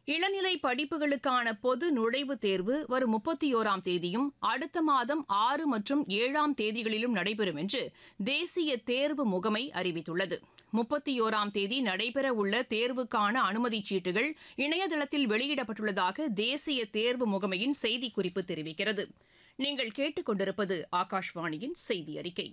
இளநிலை படிப்புகளுக்கான பொது நுழைவுத் தேர்வு வரும் முப்பத்தி ஓராம் தேதியும் அடுத்த மாதம் ஆறு மற்றும் ஏழாம் தேதிகளிலும் நடைபெறும் என்று தேசிய தேர்வு முகமை அறிவித்துள்ளது முப்பத்தி ஓராம் தேதி நடைபெறவுள்ள தேர்வுக்கான அனுமதிச் சீட்டுகள் இணையதளத்தில் வெளியிடப்பட்டுள்ளதாக தேசிய தேர்வு முகமையின் செய்திக்குறிப்பு தெரிவிக்கிறது நீங்கள் கேட்டுக்கொண்டிருப்பது ஆகாஷ்வாணியின் செய்தி அறிக்கை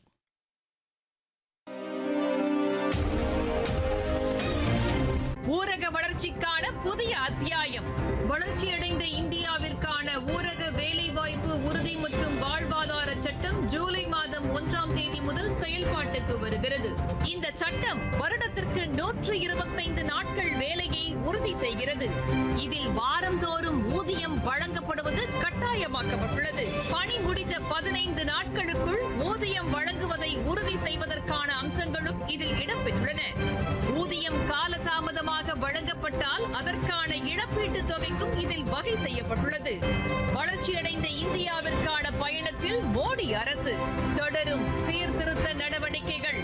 ஊரக வளர்ச்சிக்கான புதிய அத்தியாயம் வளர்ச்சியடைந்த இந்தியாவிற்கான ஊரக வேலைவாய்ப்பு உறுதி மற்றும் வாழ்வாதார சட்டம் ஜூலை மாதம் ஒன்றாம் தேதி முதல் செயல்பாட்டுக்கு வருகிறது இந்த சட்டம் வருடத்திற்கு நூற்று இருபத்தைந்து நாட்கள் வேலையை உறுதி செய்கிறது இதில் வாரந்தோறும் ஊதியம் வழங்கப்படுவது கட்டாயமாக்கப்பட்டுள்ளது பணி முடிந்த பதினைந்து நாட்களுக்குள் ஊதியம் வழங்குவதை உறுதி செய்வதற்கான அம்சங்களும் இதில் இடம்பெற்றுள்ளன ஊதியம் காலதாமதமாக வழங்கப்பட்டால் அதற்கான இழப்பீட்டுத் தொகைக்கும் இதில் வகை செய்யப்பட்டுள்ளது வளர்ச்சியடைந்த இந்தியாவிற்கான பயணத்தில் மோடி அரசு தொடரும் சீர்திருத்த நடவடிக்கைகள்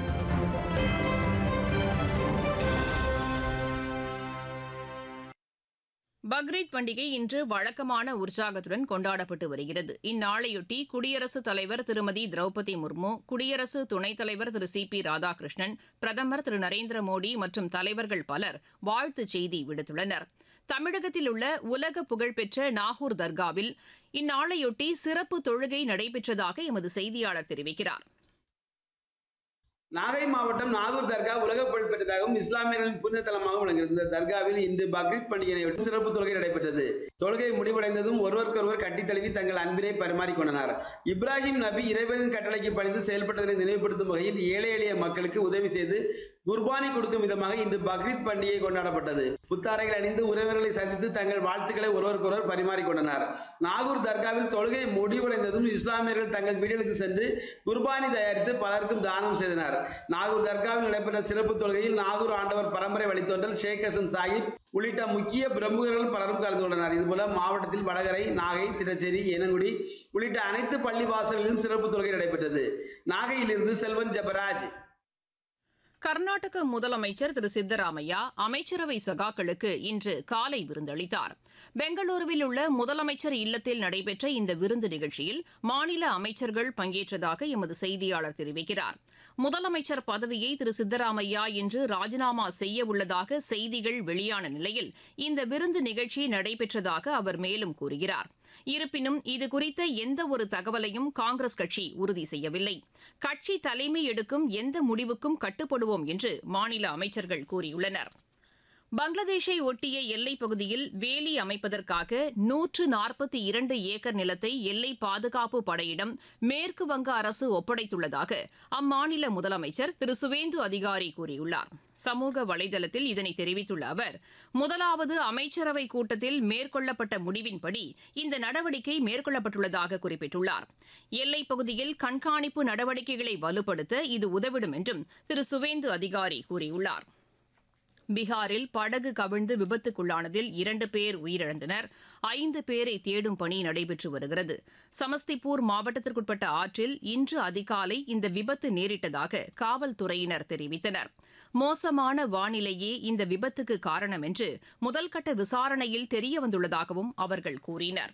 பக்ரீத் பண்டிகை இன்று வழக்கமான உற்சாகத்துடன் கொண்டாடப்பட்டு வருகிறது இந்நாளையொட்டி குடியரசுத் தலைவர் திருமதி திரௌபதி முர்மு குடியரசு துணைத் தலைவர் திரு சி பி ராதாகிருஷ்ணன் பிரதமர் திரு நரேந்திர மோடி மற்றும் தலைவர்கள் பலர் வாழ்த்துச் செய்தி விடுத்துள்ளனர் தமிழகத்தில் உள்ள உலக புகழ்பெற்ற நாகூர் தர்காவில் இந்நாளையொட்டி சிறப்பு தொழுகை நடைபெற்றதாக எமது செய்தியாளர் தெரிவிக்கிறார் நாகை மாவட்டம் நாகூர் தர்கா உலக புகழ்பெற்றதாகவும் இஸ்லாமியர்களின் புனித தலமாக விளங்குகிறது இந்த தர்காவில் இன்று பக்ரீத் பண்டிகையையொட்டி சிறப்பு தொழுகை நடைபெற்றது தொழுகை முடிவடைந்ததும் ஒருவருக்கொருவர் கட்டித் தழுவி தங்கள் அன்பினை பரிமாறிக்கொண்டனர் இப்ராஹிம் நபி இறைவனின் கட்டளைக்கு பணிந்து செயல்பட்டதனை நினைவுபடுத்தும் வகையில் ஏழை எளிய மக்களுக்கு உதவி செய்து குர்பானி கொடுக்கும் விதமாக இன்று பக்ரீத் பண்டிகை கொண்டாடப்பட்டது புத்தாடைகள் அணிந்து உறவினர்களை சந்தித்து தங்கள் வாழ்த்துக்களை ஒருவருக்கொருவர் பரிமாறிக்கொண்டனர் நாகூர் தர்காவில் தொழுகை முடிவடைந்ததும் இஸ்லாமியர்கள் தங்கள் வீடுகளுக்கு சென்று குர்பானி தயாரித்து பலருக்கும் தானம் செய்தனர் நாகூர் தர்காவில் நடைபெற்ற சிறப்பு தொழுகையில் நாகூர் ஆண்டவர் பரம்பரை வழித்தோன்றல் ஷேக் ஹசன் சாஹிப் உள்ளிட்ட முக்கிய பிரமுகர்கள் பலரும் கலந்து கொண்டனர் இதுபோல மாவட்டத்தில் வடகரை நாகை திட்டச்சேரி ஏனங்குடி உள்ளிட்ட அனைத்து பள்ளி வாசல்களிலும் சிறப்பு தொழுகை நடைபெற்றது நாகையிலிருந்து செல்வன் ஜபராஜ் கர்நாடக முதலமைச்சர் திரு சித்தராமையா அமைச்சரவை சகாக்களுக்கு இன்று காலை விருந்தளித்தார் பெங்களூருவில் உள்ள முதலமைச்சர் இல்லத்தில் நடைபெற்ற இந்த விருந்து நிகழ்ச்சியில் மாநில அமைச்சர்கள் பங்கேற்றதாக எமது செய்தியாளர் தெரிவிக்கிறார் முதலமைச்சர் பதவியை திரு சித்தராமையா இன்று ராஜினாமா செய்ய உள்ளதாக செய்திகள் வெளியான நிலையில் இந்த விருந்து நிகழ்ச்சி நடைபெற்றதாக அவர் மேலும் கூறுகிறார் இருப்பினும் இதுகுறித்த எந்த ஒரு தகவலையும் காங்கிரஸ் கட்சி உறுதி செய்யவில்லை கட்சி தலைமை எடுக்கும் எந்த முடிவுக்கும் கட்டுப்படுவோம் என்று மாநில அமைச்சர்கள் கூறியுள்ளனர் பங்களாதேஷை ஒட்டிய எல்லைப் பகுதியில் வேலி அமைப்பதற்காக நூற்று நாற்பத்தி இரண்டு ஏக்கர் நிலத்தை எல்லை பாதுகாப்பு படையிடம் மேற்கு வங்க அரசு ஒப்படைத்துள்ளதாக அம்மாநில முதலமைச்சர் திரு சுவேந்து அதிகாரி கூறியுள்ளார் சமூக வலைதளத்தில் இதனை தெரிவித்துள்ள அவர் முதலாவது அமைச்சரவை கூட்டத்தில் மேற்கொள்ளப்பட்ட முடிவின்படி இந்த நடவடிக்கை மேற்கொள்ளப்பட்டுள்ளதாக குறிப்பிட்டுள்ளார் எல்லைப் பகுதியில் கண்காணிப்பு நடவடிக்கைகளை வலுப்படுத்த இது உதவிடும் என்றும் திரு சுவேந்து அதிகாரி கூறியுள்ளார் பீகாரில் படகு கவிழ்ந்து விபத்துக்குள்ளானதில் இரண்டு பேர் உயிரிழந்தனர் ஐந்து பேரை தேடும் பணி நடைபெற்று வருகிறது சமஸ்திபூர் மாவட்டத்திற்குட்பட்ட ஆற்றில் இன்று அதிகாலை இந்த விபத்து நேரிட்டதாக காவல்துறையினர் தெரிவித்தனர் மோசமான வானிலையே இந்த விபத்துக்கு காரணம் என்று முதல்கட்ட விசாரணையில் தெரியவந்துள்ளதாகவும் அவர்கள் கூறினர்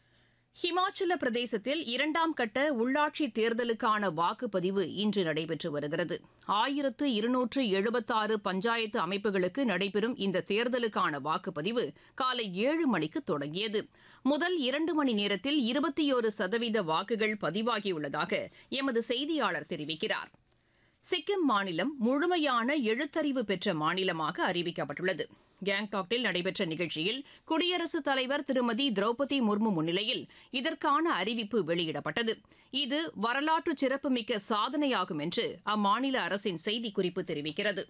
ஹிமாச்சல பிரதேசத்தில் இரண்டாம் கட்ட உள்ளாட்சி தேர்தலுக்கான வாக்குப்பதிவு இன்று நடைபெற்று வருகிறது ஆயிரத்து இருநூற்று எழுபத்தாறு பஞ்சாயத்து அமைப்புகளுக்கு நடைபெறும் இந்த தேர்தலுக்கான வாக்குப்பதிவு காலை ஏழு மணிக்கு தொடங்கியது முதல் இரண்டு மணி நேரத்தில் இருபத்தியோரு சதவீத வாக்குகள் பதிவாகியுள்ளதாக எமது செய்தியாளர் தெரிவிக்கிறார் சிக்கிம் மாநிலம் முழுமையான எழுத்தறிவு பெற்ற மாநிலமாக அறிவிக்கப்பட்டுள்ளது கேங்டாக்கில் நடைபெற்ற நிகழ்ச்சியில் குடியரசுத் தலைவர் திருமதி திரௌபதி முர்மு முன்னிலையில் இதற்கான அறிவிப்பு வெளியிடப்பட்டது இது வரலாற்று சிறப்புமிக்க சாதனையாகும் என்று அம்மாநில அரசின் செய்திக்குறிப்பு தெரிவிக்கிறது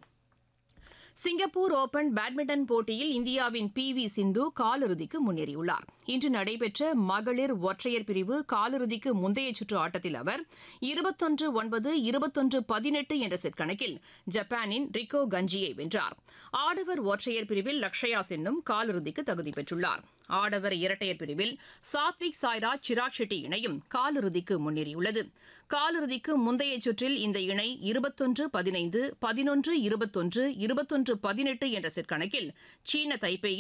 சிங்கப்பூர் ஓபன் பேட்மிண்டன் போட்டியில் இந்தியாவின் பி வி சிந்து காலிறுதிக்கு முன்னேறியுள்ளார் இன்று நடைபெற்ற மகளிர் ஒற்றையர் பிரிவு காலிறுதிக்கு முந்தைய சுற்று ஆட்டத்தில் அவர் இருபத்தொன்று ஒன்பது இருபத்தொன்று பதினெட்டு என்ற செட் கணக்கில் ஜப்பானின் ரிக்கோ கஞ்சியை வென்றார் ஆடவர் ஒற்றையர் பிரிவில் லக்ஷயா சென்னும் காலிறுதிக்கு தகுதி பெற்றுள்ளார் ஆடவர் இரட்டையர் பிரிவில் சாத்விக் சாய்ராஜ் சிராக் ஷெட்டி இணையும் காலிறுதிக்கு முன்னேறியுள்ளது காலிறுதிக்கு முந்தைய சுற்றில் இந்த இணை இருபத்தொன்று பதினைந்து பதினொன்று இருபத்தொன்று இருபத்தொன்று பதினெட்டு என்ற செட் கணக்கில் சீன தைப்பேயை